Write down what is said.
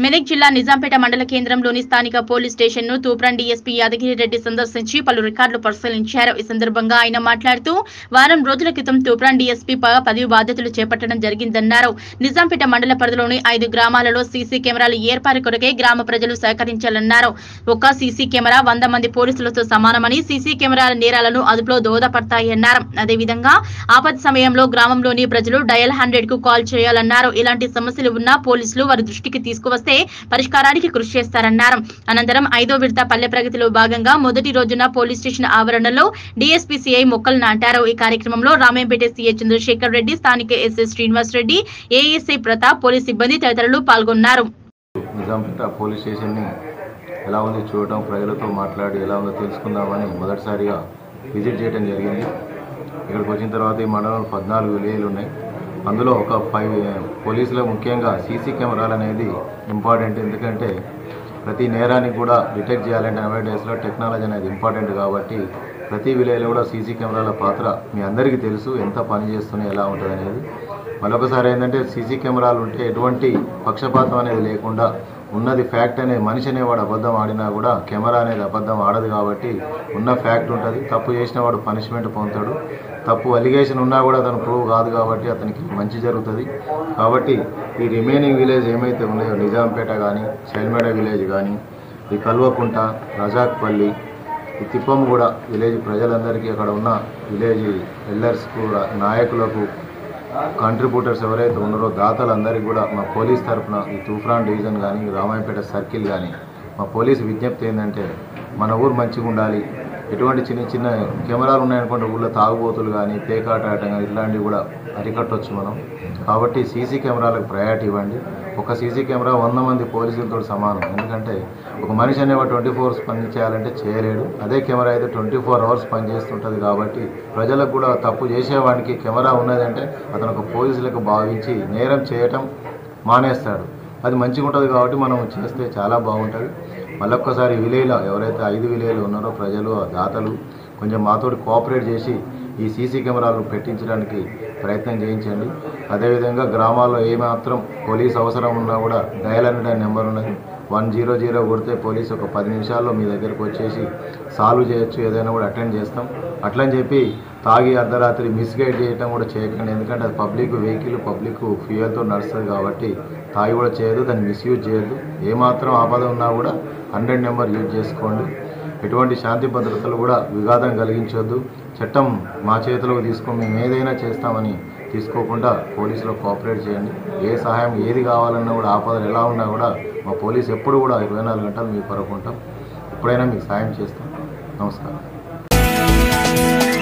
మెదక్ జిల్లా నిజాంపేట మండల కేంద్రంలోని స్థానిక పోలీస్ స్టేషన్ ను తూప్రాన్ డీఎస్పీ యాదగిరి రెడ్డి సందర్శించి పలు రికార్డులు పరిశీలించారు ఈ సందర్భంగా ఆయన మాట్లాడుతూ వారం రోజుల క్రితం తూప్రాన్ డీఎస్పీ పదవి బాధ్యతలు చేపట్టడం జరిగిందన్నారు నిజాంపేట మండల పరిధిలోని ఐదు గ్రామాలలో సీసీ కెమెరాలు ఏర్పాటు కొరకే గ్రామ ప్రజలు సహకరించాలన్నారు ఒక సీసీ కెమెరా వంద మంది పోలీసులతో సమానమని సీసీ కెమెరాల నేరాలను అదుపులో దోహదపడతాయన్నారు అదేవిధంగా ఆపద సమయంలో గ్రామంలోని ప్రజలు డయల్ హండ్రెడ్ కు కాల్ చేయాలన్నారు ఇలాంటి సమస్యలు ఉన్నా పోలీసులు వారి దృష్టికి తీసుకువస్తే పరిష్కారానికి కృషి చేస్తారన్నారు అనంతరం ఐదో విడత పల్లె ప్రగతిలో భాగంగా మొదటి రోజున పోలీస్ స్టేషన్ ఆవరణలో డీఎస్పీ సిఐ మొక్కలు నాటారు ఈ కార్యక్రమంలో రామేంపేట సీఐ చంద్రశేఖర్ రెడ్డి స్థానిక SS Srinivas Reddy ASI Pratap police సిబ్బంది తదితరులు పాల్గొన్నారు నిజాంపేట పోలీస్ స్టేషన్ని ఎలా ఉంది చూడటం ప్రజలతో మాట్లాడి ఎలా ఉందో తెలుసుకుందామని మొదటిసారిగా విజిట్ చేయడం జరిగింది ఇక్కడికి వచ్చిన తర్వాత ఈ మండలంలో పద్నాలుగు విలేజ్లు ఉన్నాయి అందులో ఒక ఫైవ్ పోలీసులో ముఖ్యంగా సీసీ కెమెరాలు అనేది ఇంపార్టెంట్ ఎందుకంటే ప్రతి నేరానికి కూడా డిటెక్ట్ చేయాలంటే నలభై డేస్లో టెక్నాలజీ అనేది ఇంపార్టెంట్ కాబట్టి ప్రతి విలేజ్లో కూడా సీసీ కెమెరాల పాత్ర మీ అందరికీ తెలుసు ఎంత పని చేస్తున్నాయి ఎలా ఉంటుంది అనేది మరొకసారి ఏంటంటే సీసీ కెమెరాలు ఉంటే ఎటువంటి పక్షపాతం అనేది లేకుండా ఉన్నది ఫ్యాక్ట్ అనే మనిషి అనేవాడు అబద్ధం ఆడినా కూడా కెమెరా అనేది అబద్ధం ఆడదు కాబట్టి ఉన్న ఫ్యాక్ట్ ఉంటుంది తప్పు చేసిన వాడు పనిష్మెంట్ పొందుతాడు తప్పు అలిగేషన్ ఉన్నా కూడా అతను ప్రూవ్ కాదు కాబట్టి అతనికి మంచి జరుగుతుంది కాబట్టి ఈ రిమైనింగ్ విలేజ్ ఏమైతే ఉన్నాయో నిజాంపేట కానీ శైల్మేడ విలేజ్ కానీ ఈ కల్వకుంట రజాక్పల్లి ఈ తిప్పమ్మగూడ విలేజ్ ప్రజలందరికీ అక్కడ ఉన్న విలేజ్ ఎల్లర్స్కు నాయకులకు కాంట్రిబ్యూటర్స్ ఎవరైతే ఉన్నారో దాతలందరికీ కూడా మా పోలీస్ తరఫున ఈ తూఫాన్ డివిజన్ కానీ రామాయపేట సర్కిల్ కానీ మా పోలీస్ విజ్ఞప్తి ఏంటంటే మన ఊరు మంచిగా ఉండాలి ఎటువంటి చిన్న చిన్న కెమెరాలు ఉన్నాయనుకుంటే ఊళ్ళో తాగుబోతులు కానీ పేకాట ఆడటం కానీ ఇట్లాంటివి కూడా అరికట్టవచ్చు మనం కాబట్టి సీసీ కెమెరాలకు ప్రయారిటీ ఇవ్వండి ఒక సీసీ కెమెరా వంద మంది పోలీసులతో సమానం ఎందుకంటే ఒక మనిషి అనేవాడు ట్వంటీ ఫోర్ అవర్స్ పని చేయాలంటే చేయలేడు అదే కెమెరా అయితే ట్వంటీ ఫోర్ అవర్స్ పని చేస్తుంటుంది కాబట్టి ప్రజలకు కూడా తప్పు చేసేవాడికి కెమెరా ఉన్నదంటే అతను ఒక పోలీసులకు భావించి నేరం చేయటం మానేస్తాడు అది మంచిగా ఉంటుంది కాబట్టి మనం చేస్తే చాలా బాగుంటుంది మళ్ళొక్కసారి విలేజ్లో ఎవరైతే ఐదు విలేజ్లు ఉన్నారో ప్రజలు ఆ దాతలు కొంచెం మాతోటి కోఆపరేట్ చేసి ఈ సీసీ కెమెరాలు పెట్టించడానికి ప్రయత్నం చేయించండి అదేవిధంగా గ్రామాల్లో ఏమాత్రం పోలీస్ అవసరం ఉన్నా కూడా డయల్ హండ్రెడ్ నెంబర్ ఉన్నది వన్ జీరో జీరో కొడితే పోలీస్ ఒక పది నిమిషాల్లో మీ దగ్గరకు వచ్చేసి సాల్వ్ చేయొచ్చు ఏదైనా కూడా అటెండ్ చేస్తాం అట్లని చెప్పి తాగి అర్ధరాత్రి మిస్గైడ్ చేయటం కూడా చేయకండి ఎందుకంటే అది పబ్లిక్ వెహికల్ పబ్లిక్ ఫ్యూయల్తో నడుస్తుంది కాబట్టి తాగి కూడా చేయదు దాన్ని మిస్యూజ్ చేయొద్దు ఏమాత్రం ఆపద ఉన్నా కూడా హండ్రెడ్ నెంబర్ యూజ్ చేసుకోండి ఎటువంటి శాంతి భద్రతలు కూడా విఘాతం కలిగించొద్దు చట్టం మా చేతిలోకి తీసుకొని మేము ఏదైనా చేస్తామని తీసుకోకుండా పోలీసులో కోఆపరేట్ చేయండి ఏ సహాయం ఏది కావాలన్నా కూడా ఆపదలు ఎలా ఉన్నా కూడా మా పోలీస్ ఎప్పుడు కూడా ఇరవై నాలుగు గంటలు మీ కొరకు ఉంటాం ఎప్పుడైనా మీకు సాయం చేస్తాం నమస్కారం